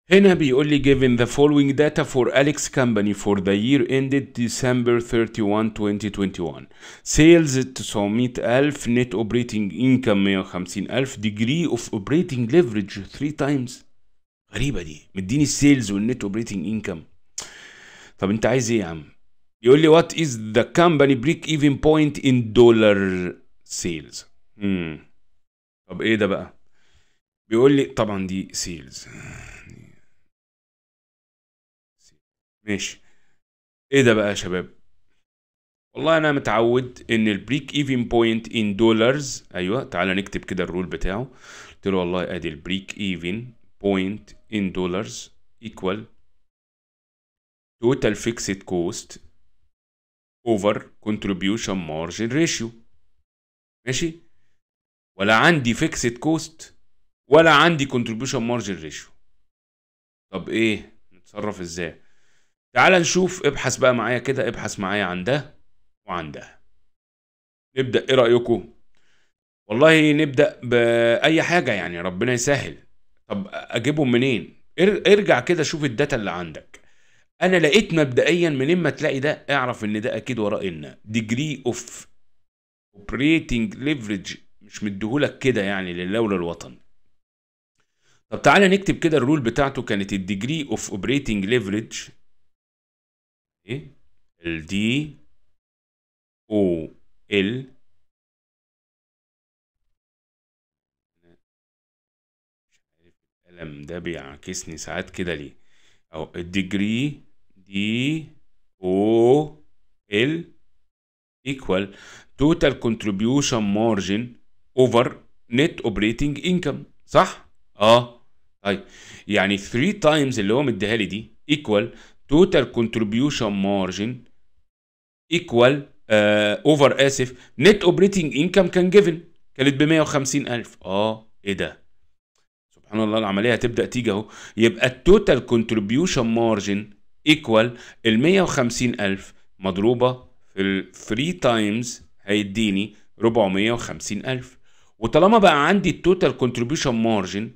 هنا بيقول لي given the following data for Alex company for the year ended December 31 2021 sales 900000 net operating income 150000 degree of operating leverage 3 times غريبة دي مديني السيلز والنت اوبريتنج انكم طب انت عايز ايه يا عم يقول لي what is the company break even point in dollar sales مم. طب ايه ده بقى بيقول لي طبعا دي سيلز ماشي ايه ده بقى يا شباب والله انا متعود ان البريك ايفن بوينت ان دولارز ايوه تعالى نكتب كده الرول بتاعه قلت له والله ادي البريك ايفن بوينت ان دولارز equal total fixed cost over contribution margin ratio ماشي ولا عندي fixed cost ولا عندي contribution margin ratio طب ايه نتصرف ازاي تعال نشوف ابحث بقى معايا كده ابحث معايا عن ده وعن ده نبدأ ايه رأيكم والله نبدأ بأي حاجة يعني ربنا يسهل طب اجيبهم منين ارجع كده شوف الداتا اللي عندك انا لقيت مبدئيا منين ما تلاقي ده اعرف ان ده اكيد وراه ان ديجري اوف اوبريتنج ليفرج مش مديهولك كده يعني لله وللوطن طب تعالى نكتب كده الرول بتاعته كانت الديجري اوف اوبريتنج ليفرج ايه الدي او ال القلم ده بيعكسني ساعات كده ليه او الديجري دي او ال equal total contribution margin over net operating income صح اه طيب يعني 3 times اللي هو مديها لي دي equal total contribution margin equal uh, over اسف net operating income كان given كانت ب 150000 اه ايه ده سبحان الله العمليه هتبدا تيجي اهو يبقى التوتال كونتريبيوشن مارجن ايكوال ال 150000 مضروبه في ال 3 تايمز هيديني 450000 وطالما بقى عندي التوتال كونتريبيوشن مارجن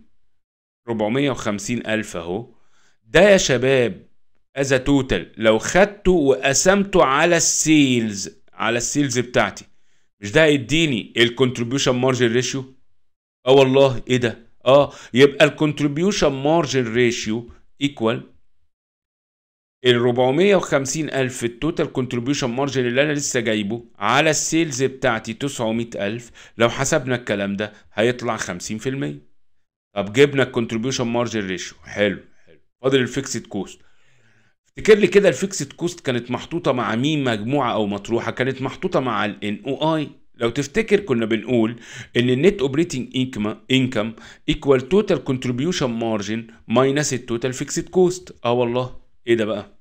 450000 اهو ده يا شباب از توتال لو خدته وقسمته على السيلز على السيلز بتاعتي مش ده هيديني الكونتريبيوشن مارجن ريشيو اه والله ايه ده اه يبقى الكونتريبيوشن مارجن ريشيو ايكوال ال 450 الف التوتال كونتريبيوشن مارجن اللي انا لسه جايبه على السيلز بتاعتي 900 الف لو حسبنا الكلام ده هيطلع 50% طب جبنا الكونتريبيوشن مارجن ريشيو حلو حلو فاضل الفيكسد كوست افتكر لي كده الفيكسد كوست كانت محطوطه مع مين مجموعه او مطروحه كانت محطوطه مع الان او اي لو تفتكر كنا بنقول ان النت اوبريتنج انكم ايكوال توتال كونتريبيوشن مارجن ماينس التوتال فيكسد كوست اه والله ايه ده بقى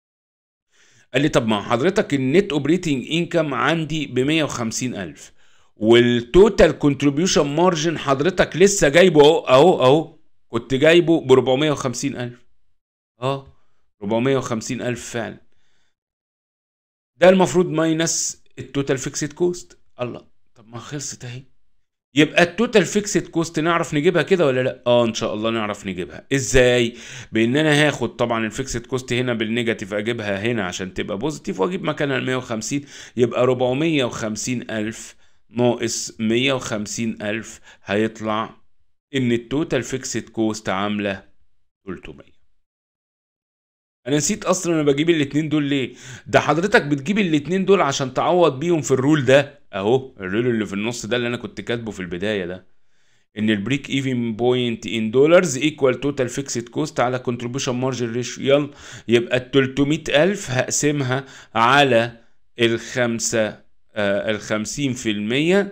قال لي طب ما حضرتك النت اوبريتنج انكم عندي ب 150 الف والتوتال كونتريبيوشن مارجن حضرتك لسه جايبه اهو اهو اهو كنت جايبه ب 450 الف اه 450 الف فعلا ده المفروض ماينس التوتال فيكسد كوست الله طب ما خلصت اهي يبقى التوتال فيكسد كوست نعرف نجيبها كده ولا لا اه ان شاء الله نعرف نجيبها ازاي بان انا هاخد طبعا الفيكسد كوست هنا بالنيجاتيف اجيبها هنا عشان تبقى بوزيتيف واجيب مكانها ال 150 يبقى 450 الف ناقص 150 الف هيطلع ان التوتال فيكسد كوست عامله 300 انا نسيت اصلا انا بجيب الاتنين دول ليه ده حضرتك بتجيب الاتنين دول عشان تعوض بيهم في الرول ده اهو الرول اللي في النص ده اللي انا كنت كاتبه في البدايه ده ان البريك ايفن بوينت ان دولارز ايكوال توتال فيكسد كوست على كونتريبيوشن مارجن ريشيو يلا يبقى ال 300000 هقسمها على الخمسة آه ال 50%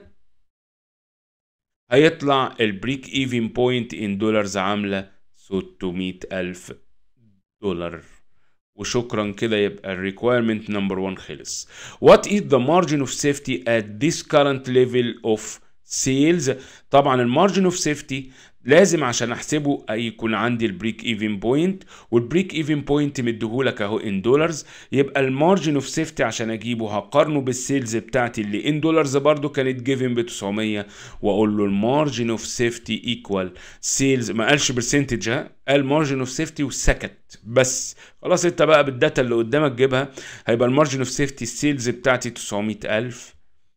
هيطلع البريك ايفن بوينت ان دولارز عامله 600000 دولار وشكرا كده يبقى الريكويرمنت نمبر 1 خلص what is the margin of safety at this current level of sales طبعا المارجن اوف سيفتي لازم عشان احسبه يكون عندي البريك ايفن بوينت والبريك ايفن بوينت مديهولك اهو ان دولارز يبقى المارجن اوف سيفتي عشان اجيبه هقارنه بالسيلز بتاعتي اللي ان دولارز برضو كانت جيفن ب 900 واقول له المارجن اوف سيفتي ايكوال سيلز ما قالش برسنتج ها قال مارجن اوف سيفتي وسكت بس خلاص انت بقى بالداتا اللي قدامك جيبها هيبقى المارجن اوف سيفتي السيلز بتاعتي 900000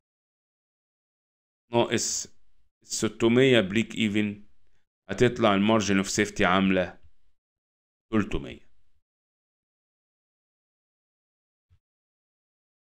ناقص 600 بريك ايفن هتطلع المارجن اوف سيفتي عامله 300